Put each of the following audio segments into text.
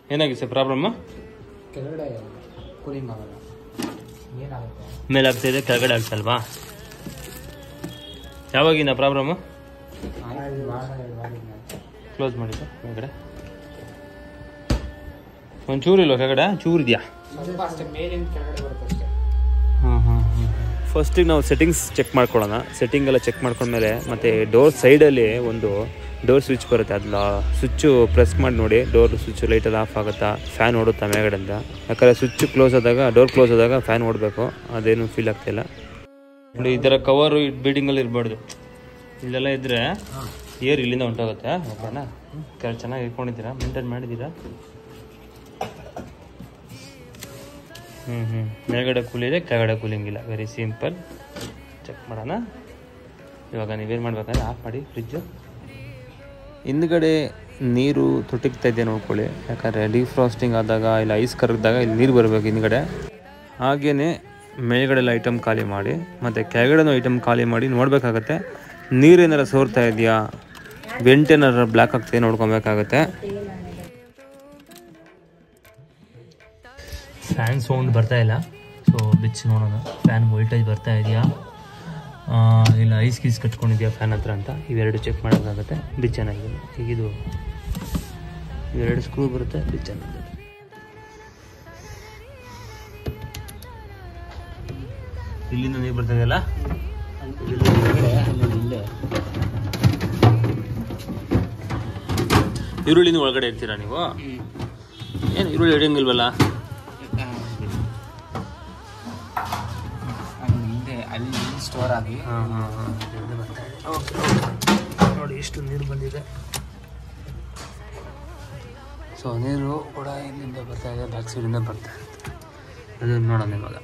ಏನಾಗಿದೆ sir problem ಕೆಳಗಡೆ cooling ಆಗಲ್ಲ ಏನಾಗುತ್ತೆ ಮೇಲೆ ಆಗ್ತಾ ಇದೆ ಕೆಳಗಡೆ ಆಗ್ತಲ್ವಾ ಯಾವಾಗಿಂದ ಪ್ರಾಬ್ಲಮ್ಮು ಆಯ್ತು ವಾರ ಎರಡು ವಾರದಿಂದ ಕ್ಲೋಸ್ ಮಾಡಿದ್ದು ಕೆಳಗಡೆ ಒಂದು ಚೂರು ಇಲ್ವಾ ಕೆಳಗಡೆ ಚೂರು ಇದೆಯಾ ಸ್ವಲ್ಪ ಅಷ್ಟೇ ಮೇಲಿಂದ ಕೆಳಗಡೆ ಬರುತ್ತೆ ಅಷ್ಟೇ ಫಸ್ಟಿಗೆ ನಾವು ಸೆಟ್ಟಿಂಗ್ಸ್ ಚೆಕ್ ಮಾಡ್ಕೊಳ್ಳೋಣ ಸೆಟ್ಟಿಂಗ್ ಎಲ್ಲ ಚೆಕ್ ಮಾಡ್ಕೊಂಡ್ಮೇಲೆ ಮತ್ತು ಡೋರ್ ಸೈಡಲ್ಲಿ ಒಂದು ಡೋರ್ ಸ್ವಿಚ್ ಬರುತ್ತೆ ಅದನ್ನ ಸ್ವಿಚ್ಚು ಪ್ರೆಸ್ ಮಾಡಿ ನೋಡಿ ಡೋರ್ ಸ್ವಿಚ್ ಲೈಟೆಲ್ಲ ಆಫ್ ಆಗುತ್ತಾ ಫ್ಯಾನ್ ಓಡುತ್ತಾ ಮೇಲ್ಗಡೆಯಿಂದ ಯಾಕಂದರೆ ಸ್ವಿಚ್ ಕ್ಲೋಸ್ ಆದಾಗ ಡೋರ್ ಕ್ಲೋಸ್ ಆದಾಗ ಫ್ಯಾನ್ ಓಡಬೇಕು ಅದೇನು ಫೀಲ್ ಆಗ್ತಿಲ್ಲ ನೋಡಿ ಈ ಥರ ಕವರು ಬಿಲ್ಡಿಂಗಲ್ಲಿ ಇರಬಾರ್ದು ಇಲ್ಲೆಲ್ಲ ಇದ್ದರೆ ಏರ್ ಇಲ್ಲಿಂದ ಹೊಂಟೋಗುತ್ತೆ ಓಕೆನಾ ಕೆಲ ಚೆನ್ನಾಗಿ ಇಟ್ಕೊಂಡಿದ್ದೀರಾ ಮೇಂಟೈನ್ ಮಾಡಿದ್ದೀರಾ ಹ್ಞೂ ಹ್ಞೂ ಮೇಲ್ಗಡೆ ಕೂಲಿದೆ ಕೆಳಗಡೆ ಕೂಲಿಂಗ್ ಇಲ್ಲ ವೆರಿ ಸಿಂಪಲ್ ಚೆಕ್ ಮಾಡೋಣ ಇವಾಗ ನೀವೇನು ಮಾಡ್ಬೇಕಂದ್ರೆ ಆಫ್ ಮಾಡಿ ಫ್ರಿಜ್ಜು ಹಿಂದ್ಗಡೆ ನೀರು ತುಟಿಕ್ತಾ ಇದೆ ನೋಡ್ಕೊಳ್ಳಿ ಯಾಕಂದರೆ ಡಿಫ್ರಾಸ್ಟಿಂಗ್ ಆದಾಗ ಇಲ್ಲ ಐಸ್ ಕರಗಿದಾಗ ಇಲ್ಲಿ ನೀರು ಬರಬೇಕು ಹಿಂದ್ಗಡೆ ಹಾಗೆಯೇ ಮೇಲ್ಗಡೆ ಎಲ್ಲ ಐಟಮ್ ಖಾಲಿ ಮಾಡಿ ಮತ್ತು ಕೆಳಗಡೆನೂ ಐಟಮ್ ಖಾಲಿ ಮಾಡಿ ನೋಡಬೇಕಾಗತ್ತೆ ನೀರೇನಾರ ಸೋರ್ತಾ ಇದೆಯಾ ವೆಂಟ್ ಏನಾರ ಬ್ಲ್ಯಾಕ್ ಆಗ್ತದೆ ನೋಡ್ಕೊಬೇಕಾಗತ್ತೆ ಫ್ಯಾನ್ ಸೌಂಡ್ ಬರ್ತಾ ಇಲ್ಲ ಸೊ ಬಿಚ್ಚಿ ನೋಡೋಣ ಫ್ಯಾನ್ ವೋಲ್ಟೇಜ್ ಬರ್ತಾ ಇದೆಯಾ ಇಲ್ಲ ಐಸ್ ಗೀಸ್ ಕಟ್ಕೊಂಡಿದ್ಯಾ ಫ್ಯಾನ್ ಹತ್ರ ಅಂತ ಇವೆರಡು ಚೆಕ್ ಮಾಡೋಕ್ಕಾಗತ್ತೆ ಬಿಚ್ಚ ಚೆನ್ನಾಗಿದೆ ಈಗ ಇದು ಇವೆರಡು ಸ್ಕ್ರೂ ಬರುತ್ತೆ ಬಿಚ್ಚ ಚೆನ್ನಾಗಿದೆ ಇಲ್ಲಿಂದ ನೀರು ಬರ್ತಾ ಇದೆಯಲ್ಲ ಇಲ್ಲೇ ಈರುಳ್ಳಿನ ಒಳಗಡೆ ಇರ್ತೀರಾ ನೀವು ಏನು ಈರುಳ್ಳಿ ಹಿಡಿಯಂಗಿಲ್ವಲ್ಲ ಅದು ಹಿಂದೆ ಅಲ್ಲಿ ಸ್ಟೋರ್ ಆಗಿ ಹಾಂ ಹಾಂ ಹಾಂ ನೋಡಿ ಎಷ್ಟು ನೀರು ಬಂದಿದೆ ಸೊ ನೀರು ಕೂಡ ಇಲ್ಲಿಂದ ಬರ್ತಾ ಇದೆ ಬ್ಯಾಕ್ ಸೈಡಿಂದ ಬರ್ತಾ ಇದೆ ಅದನ್ನು ನೋಡೋಣ ಇವಾಗ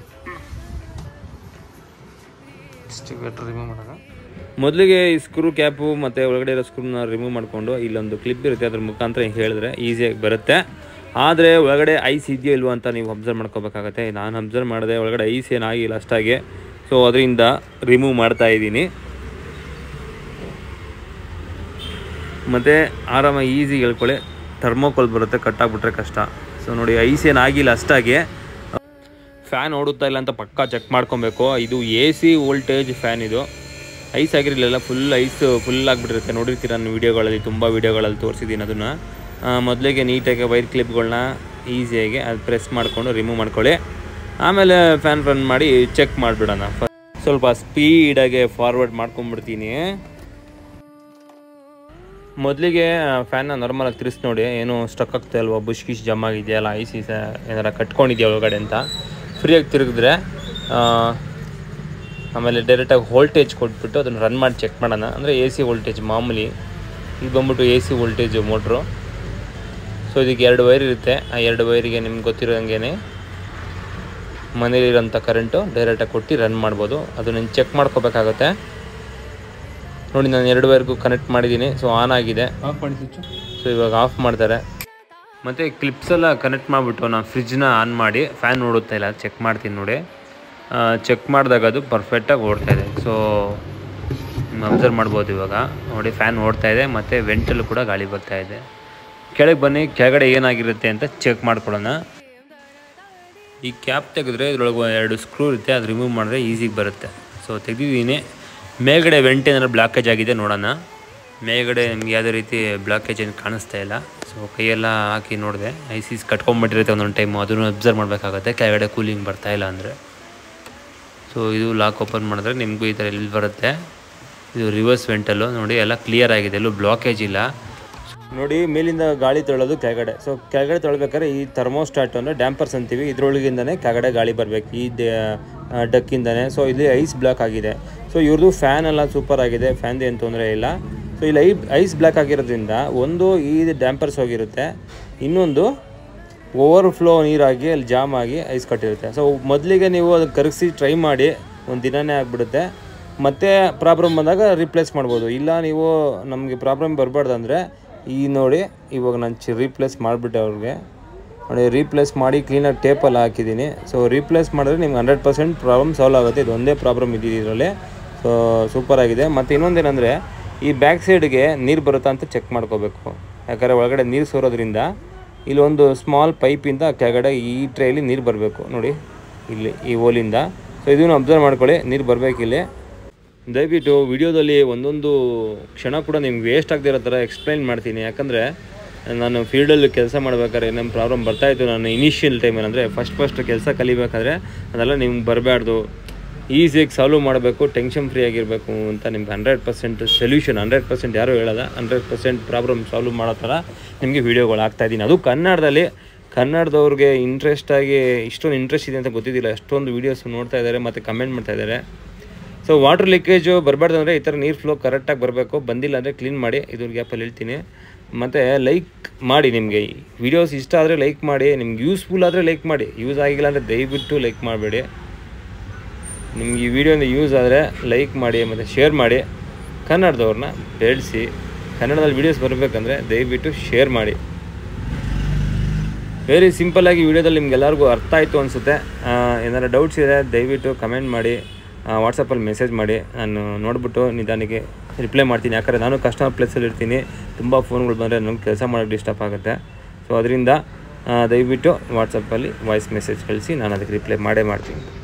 ಇಷ್ಟು ಬೆಟ್ರ್ ರಿಮೂವ್ ಮಾಡೋಣ ಮೊದಲಿಗೆ ಈ ಸ್ಕ್ರೂ ಕ್ಯಾಪು ಮತ್ತು ಒಳಗಡೆ ಇರೋ ಸ್ಕ್ರೂನ ರಿಮೂವ್ ಮಾಡಿಕೊಂಡು ಇಲ್ಲೊಂದು ಕ್ಲಿಪ್ ಇರುತ್ತೆ ಅದ್ರ ಮುಖಾಂತರ ಹಿಂಗೆ ಹೇಳಿದ್ರೆ ಈಸಿಯಾಗಿ ಬರುತ್ತೆ ಆದರೆ ಒಳಗಡೆ ಐಸ್ ಇದೆಯೋ ಇಲ್ವೋ ಅಂತ ನೀವು ಅಬ್ಸರ್ವ್ ಮಾಡ್ಕೋಬೇಕಾಗತ್ತೆ ನಾನು ಅಬ್ಸರ್ವ್ ಮಾಡಿದೆ ಒಳಗಡೆ ಐಸ್ ಏನಾಗಿಲ್ಲ ಅಷ್ಟಾಗಿ ಸೊ ಅದರಿಂದ ರಿಮೂವ್ ಮಾಡ್ತಾ ಇದ್ದೀನಿ ಮತ್ತು ಆರಾಮಾಗಿ ಈಸಿ ಹೇಳ್ಕೊಳ್ಳಿ ಥರ್ಮೋಕೋಲ್ ಬರುತ್ತೆ ಕಟ್ಟಾಗ್ಬಿಟ್ರೆ ಕಷ್ಟ ಸೊ ನೋಡಿ ಐಸ್ ಏನಾಗಿಲ್ಲ ಅಷ್ಟಾಗಿ ಫ್ಯಾನ್ ಓಡುತ್ತಾ ಇಲ್ಲ ಅಂತ ಪಕ್ಕಾ ಚೆಕ್ ಮಾಡ್ಕೊಬೇಕು ಇದು ಎ ಸಿ ವೋಲ್ಟೇಜ್ ಫ್ಯಾನ್ ಇದು ಐಸ್ ಆಗಿರಲಿಲ್ಲ ಫುಲ್ ಐಸ್ ಫುಲ್ ಆಗಿಬಿಟ್ಟಿರುತ್ತೆ ನೋಡಿರ್ತೀರ ನಾನು ವೀಡಿಯೋಗಳಲ್ಲಿ ತುಂಬ ವೀಡಿಯೋಗಳಲ್ಲಿ ತೋರಿಸಿದ್ದೀನಿ ಅದನ್ನು ಮೊದಲಿಗೆ ನೀಟಾಗಿ ವೈರ್ ಕ್ಲಿಪ್ಗಳನ್ನ ಈಸಿಯಾಗಿ ಅದು ಪ್ರೆಸ್ ಮಾಡಿಕೊಂಡು ರಿಮೂವ್ ಮಾಡ್ಕೊಳ್ಳಿ ಆಮೇಲೆ ಫ್ಯಾನ್ ರನ್ ಮಾಡಿ ಚೆಕ್ ಮಾಡಿಬಿಡೋಣ ಸ್ವಲ್ಪ ಸ್ಪೀಡಾಗಿ ಫಾರ್ವರ್ಡ್ ಮಾಡ್ಕೊಂಬಿಡ್ತೀನಿ ಮೊದಲಿಗೆ ಫ್ಯಾನ್ನ ನಾರ್ಮಲಾಗಿ ತಿರ್ಸಿ ನೋಡಿ ಏನು ಸ್ಟಕ್ ಆಗ್ತಾ ಇಲ್ವಾ ಬುಷ್ ಗಿಶ್ ಜಮ್ ಆಗಿದೆಯಲ್ಲ ಐಸ್ ಈಸ ಏನಾರ ಕಟ್ಕೊಂಡಿದೆಯಾ ಒಳಗಡೆ ಅಂತ ಫ್ರೀಯಾಗಿ ತಿರುಗಿದ್ರೆ ಆ, ಆಮೇಲೆ ಡೈರೆಕ್ಟಾಗಿ ವೋಲ್ಟೇಜ್ ಕೊಟ್ಬಿಟ್ಟು ಅದನ್ನು ರನ್ ಮಾಡಿ ಚೆಕ್ ಮಾಡೋಣ ಅಂದರೆ ಎ ಸಿ ವೋಲ್ಟೇಜ್ ಮಾಮೂಲಿ ಇದು ಬಂದ್ಬಿಟ್ಟು A C voltage motor so ಇದಕ್ಕೆ ಎರಡು ವೈರ್ ಇರುತ್ತೆ ಆ ಎರಡು ವೈರಿಗೆ ನಿಮ್ಗೆ ಗೊತ್ತಿರೋಂಗೆ ಮನೇಲಿರೋಂಥ ಕರೆಂಟು ಡೈರೆಕ್ಟಾಗಿ ಕೊಟ್ಟು ರನ್ ಮಾಡ್ಬೋದು ಅದನ್ನು ಚೆಕ್ ಮಾಡ್ಕೋಬೇಕಾಗತ್ತೆ ನೋಡಿ ನಾನು ಎರಡು ವೈರ್ಗೂ ಕನೆಕ್ಟ್ ಮಾಡಿದ್ದೀನಿ ಸೊ ಆನ್ ಆಗಿದೆ ಆಫ್ ಮಾಡಿ ಸ್ವಿಚ್ಚು ಸೊ ಇವಾಗ ಆಫ್ ಮಾಡ್ತಾರೆ ಮತ್ತು ಕ್ಲಿಪ್ಸ್ ಎಲ್ಲ ಕನೆಕ್ಟ್ ಮಾಡಿಬಿಟ್ಟು ನಾನು ಫ್ರಿಜ್ನ ಆನ್ ಮಾಡಿ ಫ್ಯಾನ್ ಓಡುತ್ತಾ ಇಲ್ಲ ಚೆಕ್ ಮಾಡ್ತೀನಿ ನೋಡಿ ಚೆಕ್ ಮಾಡಿದಾಗ ಅದು ಪರ್ಫೆಕ್ಟಾಗಿ ಓಡ್ತಾ ಇದೆ ಸೊ ಅಬ್ಸರ್ವ್ ಮಾಡ್ಬೋದು ಇವಾಗ ನೋಡಿ ಫ್ಯಾನ್ ಓಡ್ತಾ ಇದೆ ಮತ್ತು ವೆಂಟಲ್ಲೂ ಕೂಡ ಗಾಳಿ ಬರ್ತಾ ಇದೆ ಕೆಳಗೆ ಬನ್ನಿ ಕೆಳಗಡೆ ಏನಾಗಿರುತ್ತೆ ಅಂತ ಚೆಕ್ ಮಾಡ್ಕೊಳ್ಳೋಣ ಈ ಕ್ಯಾಪ್ ತೆಗೆದ್ರೆ ಇದ್ರೊಳಗೆ ಎರಡು ಸ್ಕ್ರೂ ಇರುತ್ತೆ ಅದು ರಿಮೂವ್ ಮಾಡಿದ್ರೆ ಈಸಿಗೆ ಬರುತ್ತೆ ಸೊ ತೆಗೆದಿದ್ದೀನಿ ಮೇಲ್ಗಡೆ ವೆಂಟ್ ಏನಾದ್ರು ಬ್ಲಾಕೇಜ್ ಆಗಿದೆ ನೋಡೋಣ ಮೇಲ್ಗಡೆ ನಿಮ್ಗೆ ಯಾವುದೇ ರೀತಿ ಬ್ಲಾಕೇಜ್ ಏನು ಕಾಣಿಸ್ತಾ ಇಲ್ಲ ಸೊ ಕೈಯೆಲ್ಲ ಹಾಕಿ ನೋಡಿದೆ ಐಸಿಸ್ ಕಟ್ಕೊಂಡ್ಬಿಟ್ಟಿರುತ್ತೆ ಒಂದೊಂದು ಟೈಮು ಅದನ್ನು ಅಬ್ಸರ್ವ್ ಮಾಡಬೇಕಾಗುತ್ತೆ ಕೆಳಗಡೆ ಕೂಲಿಂಗ್ ಬರ್ತಾ ಇಲ್ಲ ಅಂದರೆ ಸೊ ಇದು ಲಾಕ್ ಓಪನ್ ಮಾಡಿದ್ರೆ ನಿಮಗೂ ಈ ಥರ ಇಲ್ಲಿ ಬರುತ್ತೆ ಇದು ರಿವರ್ಸ್ ವೆಂಟಲ್ಲು ನೋಡಿ ಎಲ್ಲ ಕ್ಲಿಯರ್ ಆಗಿದೆ ಎಲ್ಲೂ ಬ್ಲಾಕೇಜ್ ಇಲ್ಲ ನೋಡಿ ಮೇಲಿಂದ ಗಾಳಿ ತೊಳೋದು ಕೆಳಗಡೆ ಸೊ ಕೆಳಗಡೆ ತೊಳ್ಬೇಕಾದ್ರೆ ಈ ಥರ್ಮೋಸ್ಟಾಟ್ ಅಂದರೆ ಡ್ಯಾಂಪರ್ಸ್ ಅಂತೀವಿ ಇದ್ರೊಳಗಿಂದನೇ ಕೆಳಗಡೆ ಗಾಳಿ ಬರಬೇಕು ಈ ಡಕ್ಕಿಂದನೇ ಸೊ ಇಲ್ಲಿ ಐಸ್ ಬ್ಲಾಕ್ ಆಗಿದೆ ಸೊ ಇವ್ರದ್ದು ಫ್ಯಾನ್ ಎಲ್ಲ ಸೂಪರ್ ಆಗಿದೆ ಫ್ಯಾನ್ದು ಏನು ತೊಂದರೆ ಇಲ್ಲ ಸೊ ಇಲ್ಲಿ ಐ ಐಸ್ ಬ್ಲಾಕ್ ಆಗಿರೋದ್ರಿಂದ ಒಂದು ಈ ಡ್ಯಾಂಪರ್ಸ್ ಹೋಗಿರುತ್ತೆ ಇನ್ನೊಂದು ಓವರ್ ಫ್ಲೋ ನೀರಾಗಿ ಅಲ್ಲಿ ಜಾಮ್ ಆಗಿ ಐಸ್ ಕಟ್ಟಿರುತ್ತೆ ಸೊ ಮೊದಲಿಗೆ ನೀವು ಅದನ್ನು ಕರಗಿಸಿ ಟ್ರೈ ಮಾಡಿ ಒಂದು ದಿನನೇ ಆಗಿಬಿಡುತ್ತೆ ಮತ್ತೆ ಪ್ರಾಬ್ಲಮ್ ಬಂದಾಗ ರಿಪ್ಲೇಸ್ ಮಾಡ್ಬೋದು ಇಲ್ಲ ನೀವು ನಮಗೆ ಪ್ರಾಬ್ಲಮ್ ಬರಬಾರ್ದು ಅಂದರೆ ಈ ನೋಡಿ ಇವಾಗ ನಾನು ಚಿ ರೀಪ್ಲೇಸ್ ಮಾಡಿಬಿಟ್ಟೆ ಅವ್ರಿಗೆ ನೋಡಿ ರೀಪ್ಲೇಸ್ ಮಾಡಿ ಕ್ಲೀನಾಗಿ ಟೇಪಲ್ಲಿ ಹಾಕಿದ್ದೀನಿ ಸೊ ರೀಪ್ಲೇಸ್ ಮಾಡಿದ್ರೆ ನಿಮ್ಗೆ ಹಂಡ್ರೆಡ್ ಪರ್ಸೆಂಟ್ ಪ್ರಾಬ್ಲಮ್ ಸಾಲ್ವ್ ಆಗುತ್ತೆ ಇದೊಂದೇ ಪ್ರಾಬ್ಲಮ್ ಇದ್ದಿದ್ದು ಇದರಲ್ಲಿ ಸೊ ಸೂಪರ್ ಆಗಿದೆ ಮತ್ತು ಇನ್ನೊಂದೇನೆಂದರೆ ಈ ಬ್ಯಾಕ್ ಸೈಡ್ಗೆ ನೀರು ಬರುತ್ತಾ ಅಂತ ಚೆಕ್ ಮಾಡ್ಕೋಬೇಕು ಯಾಕಂದರೆ ಒಳಗಡೆ ನೀರು ಸೋರೋದ್ರಿಂದ ಇಲ್ಲೊಂದು ಸ್ಮಾಲ್ ಪೈಪಿಂದ ಕೆಳಗಡೆ ಈ ಟ್ರೇಲಿ ನೀರು ಬರಬೇಕು ನೋಡಿ ಇಲ್ಲಿ ಈ ಓಲಿಂದ ಸೊ ಇದನ್ನು ಅಬ್ಸರ್ವ್ ಮಾಡ್ಕೊಳ್ಳಿ ನೀರು ಬರಬೇಕು ಇಲ್ಲಿ ದಯವಿಟ್ಟು ವಿಡಿಯೋದಲ್ಲಿ ಒಂದೊಂದು ಕ್ಷಣ ಕೂಡ ನಿಮ್ಗೆ ವೇಸ್ಟ್ ಆಗದಿರೋ ಥರ ಎಕ್ಸ್ಪ್ಲೈನ್ ಮಾಡ್ತೀನಿ ಯಾಕಂದರೆ ನಾನು ಫೀಲ್ಡಲ್ಲಿ ಕೆಲಸ ಮಾಡ್ಬೇಕಾದ್ರೆ ನಮ್ಮ ಪ್ರಾಬ್ಲಮ್ ಬರ್ತಾಯಿತ್ತು ನಾನು ಇನಿಷಿಯಲ್ ಟೈಮಲ್ಲಿ ಅಂದರೆ ಫಸ್ಟ್ ಫಸ್ಟ್ ಕೆಲಸ ಕಲಿಬೇಕಾದ್ರೆ ಅದೆಲ್ಲ ನಿಮ್ಗೆ ಬರಬಾರ್ದು ಈಸಿಯಾಗಿ ಸಾಲ್ವ್ ಮಾಡಬೇಕು ಟೆನ್ಷನ್ ಫ್ರೀ ಆಗಿರಬೇಕು ಅಂತ ನಿಮ್ಗೆ hundred percent solution hundred percent ಯಾರೂ ಹೇಳೋದ ಹಂಡ್ರೆಡ್ ಪರ್ಸೆಂಟ್ ಪ್ರಾಬ್ಲಮ್ ಸಾಲ್ವ್ ಮಾಡೋ ಥರ ನಿಮಗೆ ವೀಡಿಯೋಗಳು ಆಗ್ತಾಯಿದ್ದೀನಿ ಅದು ಕನ್ನಡದಲ್ಲಿ ಕನ್ನಡದವ್ರಿಗೆ ಇಂಟ್ರೆಸ್ಟಾಗಿ ಇಷ್ಟೊಂದು ಇಂಟ್ರೆಸ್ಟ್ ಇದೆ ಅಂತ ಗೊತ್ತಿದ್ದಿಲ್ಲ ಎಷ್ಟೊಂದು ವೀಡಿಯೋಸ್ ನೋಡ್ತಾ ಇದ್ದಾರೆ ಮತ್ತು ಕಮೆಂಟ್ ಮಾಡ್ತಾ ಇದ್ದಾರೆ ಸೊ ವಾಟರ್ ಲೀಕೇಜು ಬರಬಾರ್ದು ಅಂದರೆ ಈ ಥರ ನೀರು ಫ್ಲೋ ಕರೆಕ್ಟಾಗಿ ಬರಬೇಕು ಬಂದಿಲ್ಲ ಅಂದರೆ ಕ್ಲೀನ್ ಮಾಡಿ ಇದ್ರ ಗ್ಯಾಪಲ್ಲಿ ಹೇಳ್ತೀನಿ ಮತ್ತು ಲೈಕ್ ಮಾಡಿ ನಿಮಗೆ ವಿಡಿಯೋಸ್ ಇಷ್ಟ ಆದರೆ ಲೈಕ್ ಮಾಡಿ ನಿಮ್ಗೆ ಯೂಸ್ಫುಲ್ ಆದರೆ ಲೈಕ್ ಮಾಡಿ ಯೂಸ್ ಆಗಿಲ್ಲ ಅಂದರೆ ದಯವಿಟ್ಟು ಲೈಕ್ ಮಾಡಬೇಡಿ ನಿಮ್ಗೆ ಈ ವಿಡಿಯೋಯಿಂದ ಯೂಸ್ ಆದರೆ ಲೈಕ್ ಮಾಡಿ ಮತ್ತು ಶೇರ್ ಮಾಡಿ ಕನ್ನಡದವ್ರನ್ನ ಬೆಳೆಸಿ ಕನ್ನಡದಲ್ಲಿ ವೀಡಿಯೋಸ್ ಬರಬೇಕಂದ್ರೆ ದಯವಿಟ್ಟು ಶೇರ್ ಮಾಡಿ ವೆರಿ ಸಿಂಪಲ್ಲಾಗಿ ವಿಡಿಯೋದಲ್ಲಿ ನಿಮ್ಗೆಲ್ಲರಿಗೂ ಅರ್ಥ ಆಯಿತು ಅನಿಸುತ್ತೆ ಏನಾರು ಡೌಟ್ಸ್ ಇದೆ ದಯವಿಟ್ಟು ಕಮೆಂಟ್ ಮಾಡಿ ವಾಟ್ಸಪ್ಪಲ್ಲಿ ಮೆಸೇಜ್ ಮಾಡಿ ನಾನು ನೋಡಿಬಿಟ್ಟು ನಿಧಾನಿಗೆ ರಿಪ್ಲೈ ಮಾಡ್ತೀನಿ ಯಾಕಂದರೆ ನಾನು ಕಸ್ಟಮರ್ ಪ್ಲೇಸಲ್ಲಿ ಇರ್ತೀನಿ ತುಂಬ ಫೋನ್ಗಳು ಬಂದರೆ ನನಗೆ ಕೆಲಸ ಮಾಡೋಕ್ಕೆ ಡಿಸ್ಟರ್ಬ್ ಆಗುತ್ತೆ ಸೊ ಅದರಿಂದ ದಯವಿಟ್ಟು ವಾಟ್ಸಪ್ಪಲ್ಲಿ ವಾಯ್ಸ್ ಮೆಸೇಜ್ ಕಳಿಸಿ ನಾನು ಅದಕ್ಕೆ ರಿಪ್ಲೈ ಮಾಡೇ ಮಾಡ್ತೀನಿ